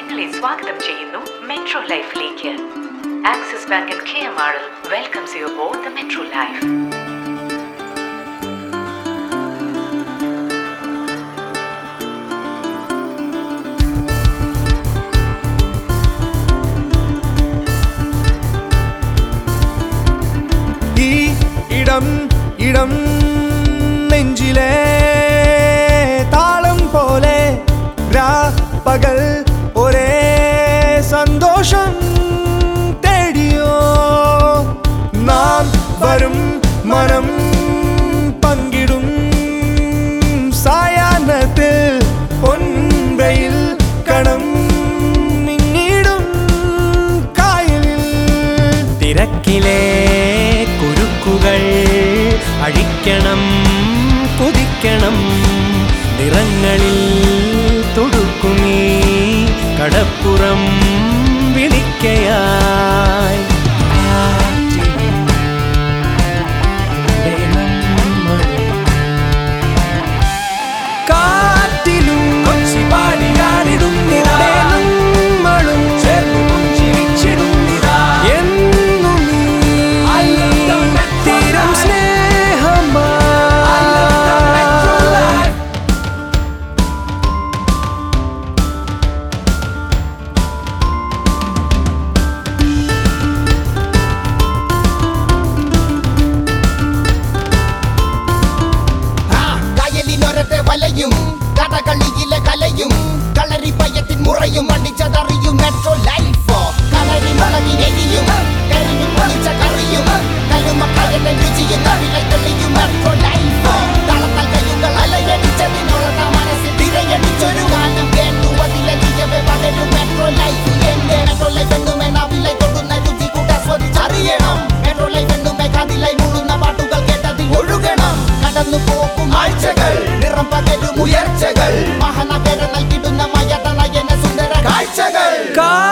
നിങ്ങളെ സ്വാഗതം ചെയ്യുന്നു മെട്രോ ലൈഫിലേക്ക് Axis bank and K M R L welcomes you aboard the metro life ഈ ഇടം ഇടം നെഞ്ചിലെ താളം പോലെ രാ പകൽ ഒരേ സന്തോഷം തേടിയോ നാം വരും മനം പങ്കിടും സായാഹ്നത്തിൽ പൊൻവയിൽ കണം മിന്നിടും കായലിൽ തിരക്കിലെ കുരുക്കുകൾ അഴിക്കണം കുതിക്കണം നിറങ്ങളിൽ തൊടുക്കുമീ കടപ്പുറം വിളിക്കയായി കാറ്റിലും കൊച്ചി പാടിയാടിടുന്നിതാ നമ്മളും ചേർന്ന് പുഞ്ചിരിച്ചിടുന്നിതാ എന്നും ഈ തീരം സ്നേഹമായി കായലിനൊരത്തെ വലയും കഥകളിയിലെ കലയും കളരി പയ്യത്തിൻ മുറയും അടിച്ചതറിയും മെട്രോ ലൈഫ് കളരി മുളകിനെരിയും കരിയും പൊളിച്ച കറിയും കല്ലുമക്കായന്റെ രുചിയും നവിലെ തെളിയും മെട്രോ ലൈഫ് തളത്തൽ കയ്യുകൾ അലയടിച്ചതിനോളത്ത മനസ്സിൽ തിരയടിച്ചൊരു ഗാനം കേട്ടു അതിലെ ജീവെ പകരും മെട്രോ ലൈഫ് എന്റെ മെട്രോ ലൈഫ് എന്നുമേ നാവിലെ തൊടുന്ന രുചി കൂട്ടാസ്വദിച്ചറിയണം മെട്രോ ലൈഫ് എന്നുമേ കാതിലായി മൂടുന്ന പാട്ടുകൾ കേട്ടതിൽ ഒഴുകണം കടന്നു പോകും ആഴ്ചകൾ നിറം പകരും ഉയർച്ചകൾ മഹാനഗരം നൽകിടുന്ന മയതനയന സുന്ദര കാഴ്ചകൾ കാ